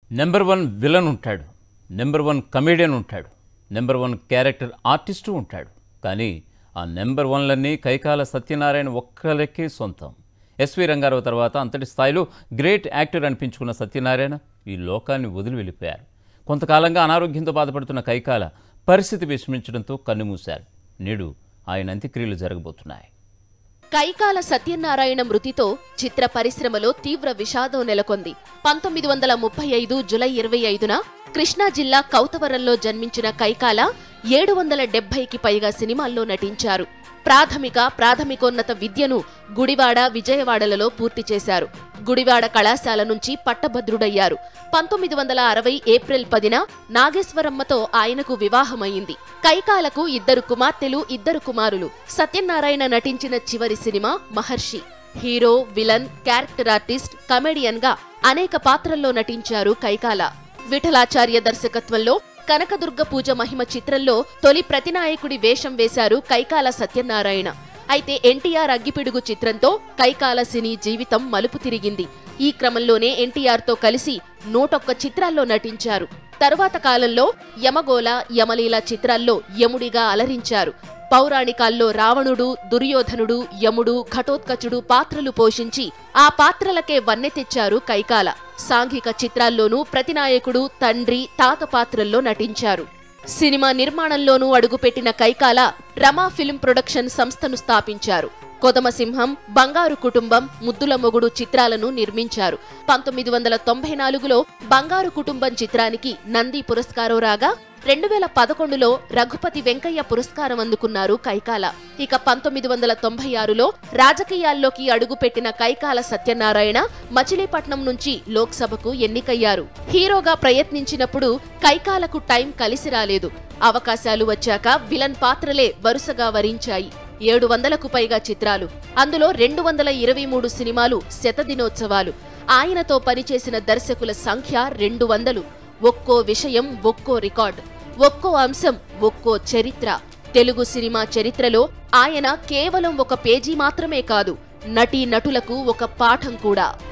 number one villain ఉంటాడు number one comedian ఉంటాడు number one character artist ఉంటాడు కానీ ఆ నెంబర్ వన్లన్నీ కైకాల సత్యనారాయణ ఒక్కరికే సొంతం ఎస్వి రంగారావు తర్వాత అంతటి స్థాయిలో గ్రేట్ యాక్టర్ అనిపించుకున్న సత్యనారాయణ ఈ లోకాన్ని వదిలి వెళ్ళిపోయారు కొంతకాలంగా అనారోగ్యంతో బాధపడుతున్న కైకాల పరిస్థితి విషమించడంతో కన్నుమూశారు నేడు ఆయన అంత్యక్రియలు జరగబోతున్నాయి కైకాల సత్యనారాయణ మృతితో చిత్ర పరిశ్రమలో తీవ్ర విషాదం నెలకొంది పంతొమ్మిది వందల ముప్పై ఐదు జులై ఇరవై ఐదున కృష్ణా జిల్లా కౌతవరంలో జన్మించిన కైకాల ఏడు వందల డెబ్బైకి పైగా సినిమాల్లో నటించారు ప్రాథమిక ప్రాథమికోన్నత విద్యను గుడివాడ విజయవాడలలో పూర్తి చేశారు గుడివాడ కళాశాల నుంచి పట్టభద్రుడయ్యారు పంతొమ్మిది వందల అరవై ఏప్రిల్ పదిన నాగేశ్వరమ్మతో ఆయనకు వివాహమైంది కైకాలకు ఇద్దరు కుమార్తెలు ఇద్దరు కుమారులు సత్యనారాయణ నటించిన చివరి cinema Maharshi hero villain character artist comedian గా అనేక పాత్రల్లో నటించారు కైకాల విఠలాచార్య దర్శకత్వంలో కనకదుర్గ పూజ మహిమ చిత్రంలో తొలి ప్రతినాయకుడి వేషం వేశారు కైకాల సత్యనారాయణ అయితే ఎన్టీఆర్ అగ్గిపిడుగు చిత్రంతో కైకాల సినీ జీవితం మలుపు తిరిగింది ఈ క్రమంలోనే ఎన్టీఆర్ తో కలిసి నూటొక్క చిత్రాల్లో నటించారు తరువాత కాలంలో యమగోళ యమలీల చిత్రాల్లో యముడిగా అలరించారు పౌరాణికాల్లో రావణుడు దుర్యోధనుడు యముడు ఘటోత్కచుడు పాత్రలు పోషించి ఆ పాత్రలకే వన్నె తెచ్చారు కైకాల సాంఘిక చిత్రాల్లోనూ ప్రతినాయకుడు తండ్రి తాత పాత్రల్లో నటించారు సినిమా నిర్మాణంలోనూ అడుగుపెట్టిన కైకాల రమా ఫిల్మ్ ప్రొడక్షన్ సంస్థను స్థాపించారు కొదమసింహం బంగారు కుటుంబం ముద్దుల మొగుడు చిత్రాలను నిర్మించారు పంతొమ్మిది వందల తొంభై నాలుగులో బంగారు కుటుంబం చిత్రానికి నంది పురస్కారం రాగా రెండు వేల పదకొండులో రఘుపతి వెంకయ్య పురస్కారం అందుకున్నారు కైకాల ఇక పంతొమ్మిది వందల తొంభై ఆరులో రాజకీయాల్లోకి అడుగుపెట్టిన కైకాల సత్యనారాయణ మచిలీపట్నం నుంచి లోక్సభకు ఎన్నికయ్యారు హీరోగా ప్రయత్నించినప్పుడు కైకాలకు టైం కలిసి రాలేదు అవకాశాలు వచ్చాక విలన్ పాత్రలే వరుసగా వరించాయి ఏడు వందలకు పైగా చిత్రాలు అందులో రెండు వందల ఇరవై మూడు సినిమాలు శతదినోత్సవాలు ఆయనతో పనిచేసిన దర్శకుల సంఖ్య రెండు వందలు ఒక్కో విషయం ఒక్కో రికార్డ్ ఒక్కో అంశం ఒక్కో చరిత్ర తెలుగు సినిమా చరిత్రలో ఆయన కేవలం ఒక పేజీ మాత్రమే కాదు నటీ నటులకు ఒక పాఠం కూడా